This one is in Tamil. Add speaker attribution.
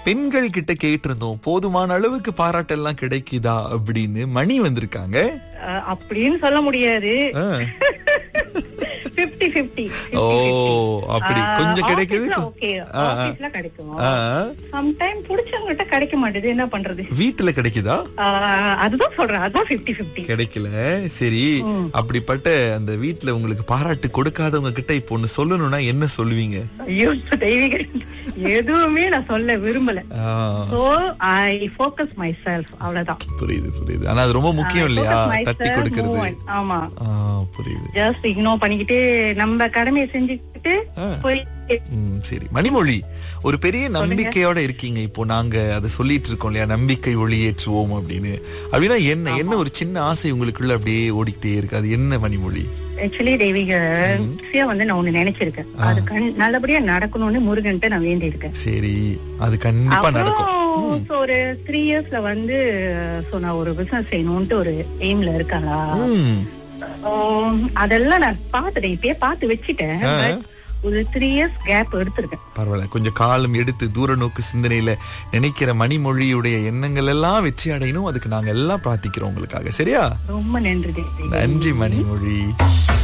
Speaker 1: பெண்கள் கிட்ட கேட்டிருந்தோம் போதுமான அளவுக்கு பாராட்டெல்லாம் கிடைக்குதா அப்படின்னு மணி வந்திருக்காங்க
Speaker 2: அஹ், அப்படின்னு சொல்ல முடியாது
Speaker 1: ஆ.
Speaker 2: பிப்டி பிப்டி
Speaker 1: ஓ அப்படி கொஞ்சம் கிடைக்குது
Speaker 2: ஓகே
Speaker 1: ஆ, ஆ.
Speaker 2: ஆபீஸ்ல கிடைக்கும்
Speaker 1: ஆ,
Speaker 2: சம்டைம் புடிச்சவங்ககிட்ட கிடைக்க மாட்டேது என்ன பண்றது
Speaker 1: வீட்டுல கிடைக்குதா
Speaker 2: ஆஹ், அதுதான் சொல்றேன் அதுதான் பிப்டி பிப்டி
Speaker 1: கிடைக்கல சரி அப்படிப்பட்ட அந்த வீட்டுல உங்களுக்கு பாராட்டு கொடுக்காதவங்க கிட்ட இப்போ ஒண்ணு சொல்லணும்னா என்ன சொல்லுவீங்க
Speaker 2: ஐயோ தெய்வீக எதுவுமே நான் சொல்ல விரும்பல
Speaker 1: ஆ,
Speaker 2: so I focus myself அவ்வளவுதான்
Speaker 1: புரியுது புரியுது ஆனா அது ரொம்ப முக்கியம் இல்லையா
Speaker 2: Focus myself,
Speaker 1: தட்டி கொடுக்கறது
Speaker 2: move on. ஆமா
Speaker 1: ஆ, புரியுது
Speaker 2: ஜஸ்ட் இக்னோர் பண்ணிக்கிட்டு நம்ம கடமையை செஞ்சுக்கிட்டு
Speaker 1: ஆ.
Speaker 2: போய்
Speaker 1: ம், சரி மணிமொழி ஒரு பெரிய நம்பிக்கையோட இருக்கீங்க இப்போ நாங்க அதை சொல்லிட்டு இருக்கோம் இல்லையா நம்பிக்கை ஒளியேற்றுவோம் அப்படின்னு அப்படின்னா என்ன என்ன ஒரு சின்ன ஆசை உங்களுக்குள்ள அப்படியே ஓடிக்கிட்டே இருக்கு அது என்ன மணிமொழி
Speaker 2: ஆக்சுவலி தெய்வீக விஷயம் வந்து நான் ஒண்ணு நினைச்சிருக்கேன் அது கண்- நல்லபடியா நடக்கணும்னு முருகன்ட்டு நான் வேண்டி இருக்கேன்
Speaker 1: சரி அது கண்டிப்பா நடக்கும்
Speaker 2: அப்புறம் so ஒரு த்ரீ இயர்ஸ்ல வந்து சோ நான் ஒரு பிசினஸ் செய்யணும்ட்டு ஒரு எய்ம்ல இருக்காளா
Speaker 1: ம்,
Speaker 2: அதெல்லாம் நான் பாத்துட்டேன் இப்பயே பார்த்து வச்சுட்டேன்
Speaker 1: ஆ.
Speaker 2: But ஒரு த்ரீ இயர்ஸ் கேப் எடுத்திருக்கேன்
Speaker 1: பரவாயில்ல கொஞ்சம் காலம் எடுத்து தூர நோக்கு சிந்தனையில நினைக்கிற மணிமொழியுடைய எண்ணங்கள் எல்லாம் வெற்றி அடையணும் அதுக்கு நாங்க எல்லாம் பிரார்த்திக்கிறோம் உங்களுக்காக சரியா
Speaker 2: ரொம்ப நன்றி தேவி
Speaker 1: நன்றி மணிமொழி